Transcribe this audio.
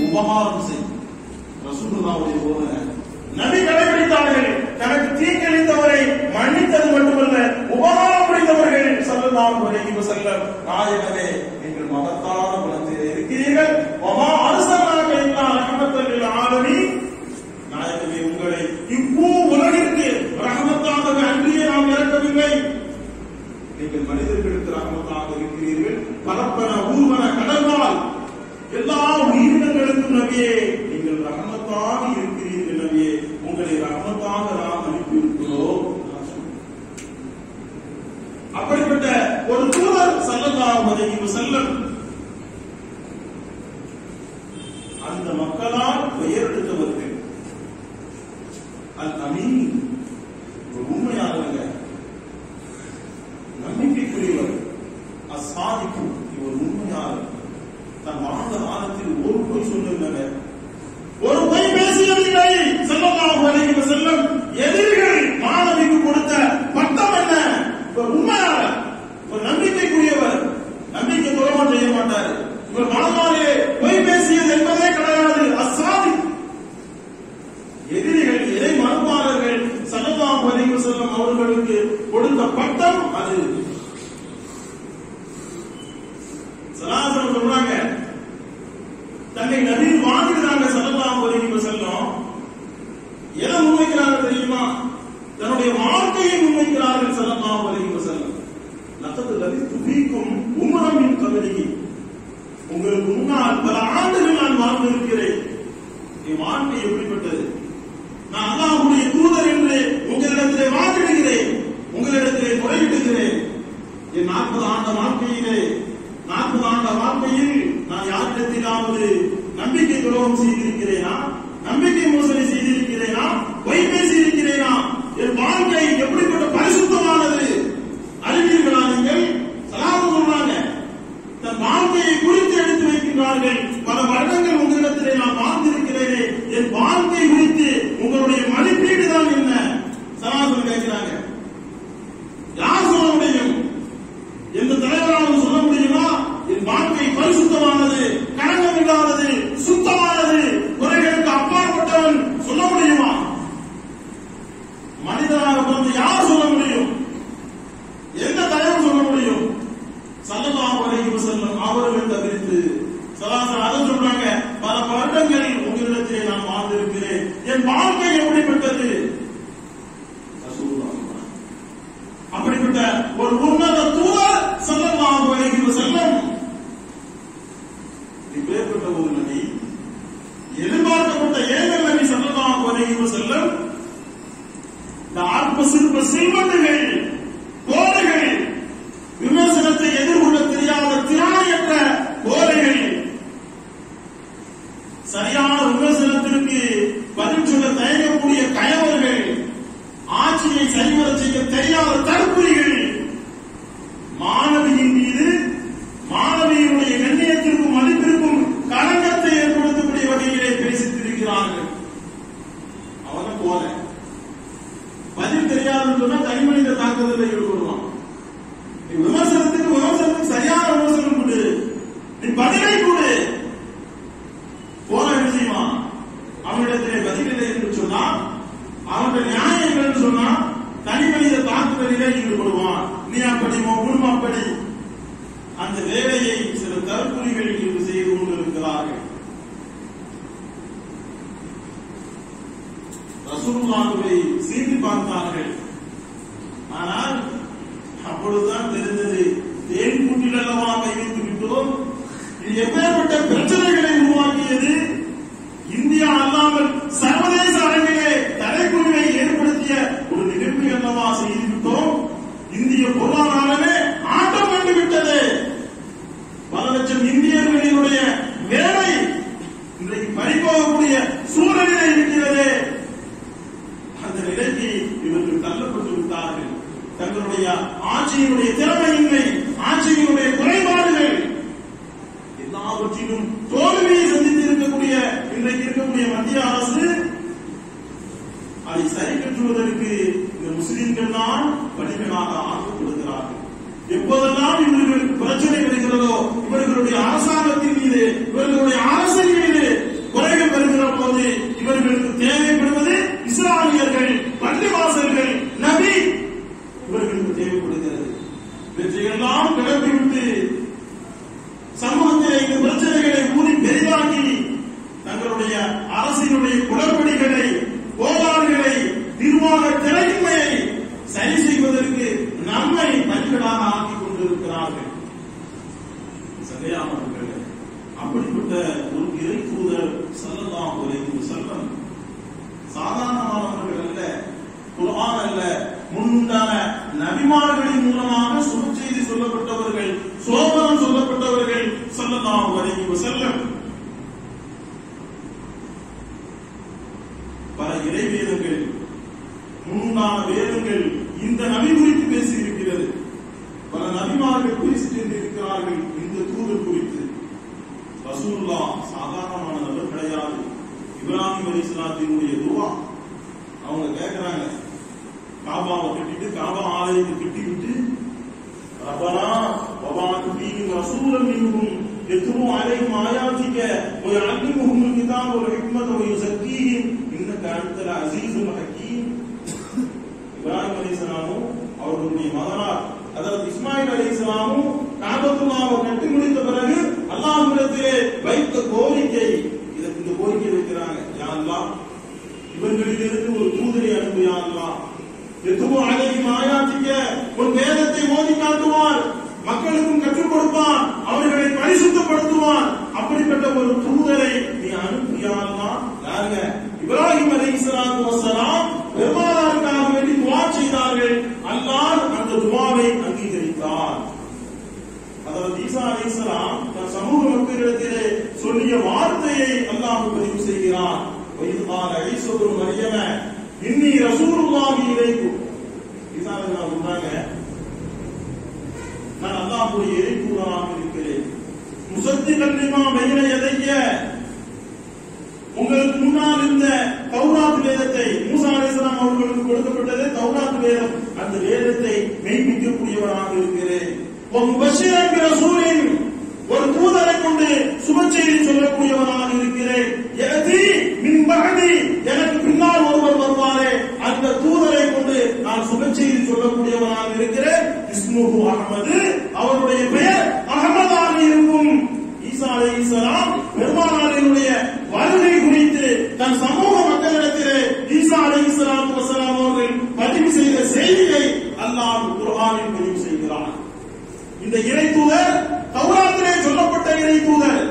உபகாரம் செய்யும் ரசூலுல்லாவுடைய போதனை நபி கடைபிடித்தார்கள் தனக்கு தீங்கிழித்தவரை மன்னித்தது மட்டுமல்ல உபகாரம் புரிந்தவர்கள் சல்லல்லாஹு அலைஹி வஸல்லம் நாயகமே நீங்கள் மகத்தான குணத்திலே இருக்கிறீர்கள் வமா அர்சல்னாக இல்லா ரஹமத்தல் லில் ஆலமீன் நாயகமே உங்களை இப்போ உலகிற்கு ரஹமத்தாக அன்றியே நாம் இறக்கவில்லை நீங்கள் மனிதர்களுக்கு ரஹமத்தாக இருக்கிறீர்கள் பரப்பன ஊர்வன கடல்வால் எல்லா உயிரினங்களுக்கும் நபியே நீங்கள் ரஹமத்தாக இருக்கிறீர்கள் நபியே உங்களை ரஹமத்தாக நாம் அனுப்பியிருக்கிறோம் அப்படிப்பட்ட ஒரு தூதர் சல்லல்லாஹு அலைஹி வஸல்லம் அந்த மக்களால் பெயர் எடுத்தவர்கள் அல் அமீன் ஒரு உண்மையாளருங்க நம்பிக்கைக்குரியவர் அசாதிக்கு இவர் உண்மையாளர் தன் வாழ்ந்த காலத்தில் ஒரு பொய் சொல்லுங்க ஒரு பொய் பேசியதில்லை செல்லமாக அலைஹி செல்லம் எதிரிகள் மாணவிக்கு கொடுத்த பட்டம் என்ன இவர் உண்மையாளர் ஒரு நம்பிக்கைக்குரியவர் நம்பிக்கை துரோகம் செய்ய மாட்டார் இவர் மனமாலே பொய் பேசியது என்பதே கிடையாது அசாதி எதிரிகள் இறை மறுப்பாளர்கள் சல்லல்லாஹு அலைஹி வஸல்லம் அவர்களுக்கு கொடுத்த பட்டம் அது சலாசலம் சொல்றாங்க தன்னை நபி வாழ்கிறாங்க சல்லல்லாஹு அலைஹி வஸல்லம் எதை முன்வைக்கிறாங்க தெரியுமா தன்னுடைய வாழ்க்கையை முன்வைக்கிறார்கள் சல்லல்லாஹு அலைஹி வஸல்லம் லக்கத்து லதி துபீக்கும் உமரமின் கபலிகி உங்களுக்கு முன்னால் பல ஆண்டுகள் நான் வாழ்ந்திருக்கிறேன் என் வாழ்க்கை எப்படிப்பட்டது நான் அல்லாஹ்வுடைய தூதர் என்று உங்களிடத்திலே வாதிடுகிறேன் உங்களிடத்திலே முறையிடுகிறேன் என் நாற்பது ஆண்ட வாழ்க்கையிலே நாற்பது ஆண்ட வாழ்க்கையில் நான் யாரிடத்திலாவது நம்பிக்கை துரோகம் செய்திருக்கிறேனா நம்பிக்கை மோசடி செய்திருக்கிறேனா பொய் பேசியிருக்கிறேனா என் வாழ்க்கை எப்படிப்பட்ட பரிசுத்தமானது அறிவீர்களா நீங்கள் சலாமு சொல்றாங்க தன் வாழ்க்கையை குறித்து எடுத்து வைக்கின்றார்கள் பல வருடங்கள் உங்களிடத்திலே நான் வாழ்ந்திருக்கிறேனே என் வாழ்க்கை குறித்து உங்களுடைய மதிப்பீடு தான் என்ன சனாதனம் கேட்கிறாங்க யார் சொல்ல முடியும் எந்த தலைவராலும் சொல்ல முடியுமா என் வாழ்க்கை பரிசுத்தமானது களங்கம் இல்லாதது சுத்தமானது குறைகளுக்கு அப்பாற்பட்டவன் சொல்ல முடியுமா மனிதனாக பிறந்து யார் சொல்ல முடியும் எந்த தலைவர் சொல்ல முடியும் சல்லல்லாஹு அலைஹி வஸல்லம் அவர்கள் தவிர்த்து சலாசல் அதை சொல்றாங்க பல வருடங்கள் உங்களிடத்திலே நான் வாழ்ந்திருக்கிறேன் என் வாழ்க்கை எப்படிப்பட்டது ரசூலுல்லாஹ் சொல்றாங்க. அப்படிப்பட்ட ஒரு உன்னத தூதர் சல்லல்லாஹு அலைஹி வஸல்லம் இப்பேற்பட்ட ஒரு நபி எதிர்பார்க்கப்பட்ட ஏகல் நபி சல்லல்லாஹு அலைஹி வஸல்லம் இந்த அற்ப சிற்ப செல்வந்தர்கள் கோடைகள் விமர்சனத்தை எதிர்கொள்ள தெரியாத திராணியற்ற கோடைகள் சரியான விமர்சனத்திற்கு பதில் சொல்ல தயங்கக்கூடிய கயவர்கள் ஆட்சியை சரிவர செய்ய தெரியாத தற்குறிகள் மாணவியின் மீது மாணவியினுடைய கண்ணியத்திற்கும் மதிப்பிற்கும் களங்கத்தை ஏற்படுத்தக்கூடிய வகையிலே பேசித்திருக்கிறார்கள் அவங்க போல பதில் தெரியாதுன்னு சொன்னா தனி மனித தாக்குதலில் ஈடுபடுவான் நீ விமர்சனத்துக்கு விமர்சனத்துக்கு சரியான விமர்சனம் கொடு நீ பதிலை கொடு போன என்ன செய்வான் அவனிடத்திலே பதில் இல்லை என்று சொன்னா அவனுடைய நியாயம் இல்லைன்னு சொன்னா தனி மனித தாக்குதலிலே ஈடுபடுவான் நீ அப்படி உன் குடும்பம் அப்படி அந்த வேலையை சில தற்கொலைகள் இன்று செய்து கொண்டிருக்கிறார்கள் ரசூலுல்லாஹுவை சீண்டி பார்த்தார்கள் ஆனால் அப்பொழுதுதான் தெரிந்தது தேன் கூட்டில் அல்லவா கை வைத்து விட்டோம் இது எப்பேற்பட்ட பிரச்சனைகளை உருவாக்கியது இந்தியா அல்லாமல் சர்வதேச அரங்கிலே தலைக்குழுவை ஏற்படுத்திய ஒரு நிகழ்வை அல்லவா செய்துவிட்டோம் இந்திய பொருளாதாரமே ஆட்டம் கண்டு விட்டது பல லட்சம் இந்தியர்களினுடைய வேலை இன்றைக்கு பறிபோகக்கூடிய சூழ்நிலை இருக்கிறது அந்த நிலைக்கு இவர்கள் தள்ளப்பட்டு விட்டார்கள் தங்களுடைய ஆட்சியினுடைய திறமையின்மை ஆட்சியினுடைய குறைபாடுகள் எல்லாவற்றிலும் தோல்வியை சந்தித்து இருக்கக்கூடிய இன்றைக்கு இருக்கக்கூடிய மத்திய அரசு அதை சரி கட்டுவதற்கு இந்த முஸ்லிம்கள் தான் வலிமையாக ஆக்கம் கொடுக்கிறார்கள் எப்போதெல்லாம் இவர்கள் பிரச்சனை வருகிறதோ இவர்களுடைய அரசாங்கத்தின் மீது இவர்களுடைய அரசின் மீது தெளிவாக்கி தங்களுடைய அரசினுடைய குளறுபடிகளை கோளாறுகளை நிர்வாக திறன்மையை சரி செய்வதற்கு நம்மை பணிகளாக ஆக்கிக் கொண்டிருக்கிறார்கள் சகையானவர்களே அப்படிப்பட்ட ஒரு இறை தூதர் சல்லல்லாஹு அலைஹி வஸல்லம் சாதாரணமானவர்கள் அல்ல குர்ஆன் அல்ல முன்னுண்டான நபிமார்களின் மூலமாக சுப செய்தி சொல்லப்பட்டவர்கள் சோபனம் சொல்லப்பட்டவர்கள் சல்லல்லாஹு அலைஹி வஸல்லம் பல இறைவேதங்கள் முன்னுண்டான வேதங்கள் இந்த நபி குறித்து பேசி இருக்கிறது பல நபிமார்கள் பேசி சென்றிருக்கிறார்கள் இந்த தூதர் குறித்து ரசூலுல்லா சாதாரணமான நபர் கிடையாது இப்ராஹிம் அலி இஸ்லாத்தினுடைய துவா அவங்க கேட்கிறாங்க காபாவை கட்டிட்டு காபா ஆலயத்தை கட்டி விட்டு ரப்பனா வபாத்து ஃபீஹிம் ரசூலன் மின்ஹும் يتلو عليهم آياتك ويعلمهم الكتاب والحكمة ويزكيهم إنك أنت العزيز الحكيم இப்ராஹிம் அலி இஸ்லாமும் அவர்களுடைய மகனார் அதாவது இஸ்மாயில் அலி இஸ்லாமும் காபத்துல்லாவை கட்டி முடித்த பிறகு அல்லாஹ்விடத்திலே வைத்த கோரிக்கை இதற்கு இந்த கோரிக்கை வைக்கிறாங்க யா அல்லாஹ் இவர்களிலிருந்து ஒரு தூதரை அனுப்பு யா அல்லாஹ் எதுவோ அலையும் ஆயாத்திக்க உன் வேதத்தை ஓதி காட்டுவார் மக்களுக்கும் கற்றுக் கொடுப்பான் அவர்களை பரிசுத்தப்படுத்துவான் அப்படிப்பட்ட ஒரு தூதரை நீ அனுப்பியா அல்லாஹ் யாருங்க இப்ராஹிம் அலை இஸ்லாத்து வசலாம் பெருமானாருக்காக வேண்டி துவா செய்தார்கள் அல்லாஹ் அந்த துவாவை அங்கீகரித்தார் அதாவது ஈசா அலைஹிஸ்ஸலாம் தன் சமூக மக்களிடத்திலே சொல்லிய வார்த்தையை அல்லாஹ் பதிவு செய்கிறான் வயது கால ஐசோரு மரியம இன்னி ரசூலுல்லாஹி இலைக்கும் ஈசா அலைஹிஸ்ஸலாம் சொன்னாங்க நான் அல்லாஹ்வுடைய இறைத்தூதராக இருக்கிறேன் முசத்திகன் லிமா பைன யதைய உங்களுக்கு முன்னால் இருந்த தௌராத் வேதத்தை மூசா அலைஹிஸ்ஸலாம் அவர்களுக்கு கொடுக்கப்பட்டது தௌராத் வேதம் அந்த வேதத்தை மெய்ப்பிக்கக்கூடியவராக இருக்கிறேன் ومبشرا برسول ஒரு தூதரை கொண்டு சுபச்செய்தி சொல்லக்கூடியவனாக இருக்கிறேன் யஅதி மின் பஅதி எனக்கு பின்னால் ஒருவர் வருவாரே அந்த தூதரை கொண்டு நான் சுபச்செய்தி சொல்லக்கூடியவனாக இருக்கிறேன் இஸ்முஹு அஹமது அவருடைய பெயர் அகமதாக இருக்கும் ஈசா அலைஹிஸ்ஸலாம் பெருமானாரினுடைய வருகை குறித்து தன் சமூக மக்களிடத்திலே ஈசா அலைஹிஸ்ஸலாத்து வஸலாம் அவர்கள் பதிவு செய்த செய்தியை அல்லாஹ் குர்ஆனில் பதிவு செய்கிறான் இந்த இறை தூதர் தௌராத்திலே சொல்லப்பட்ட இறை தூதர்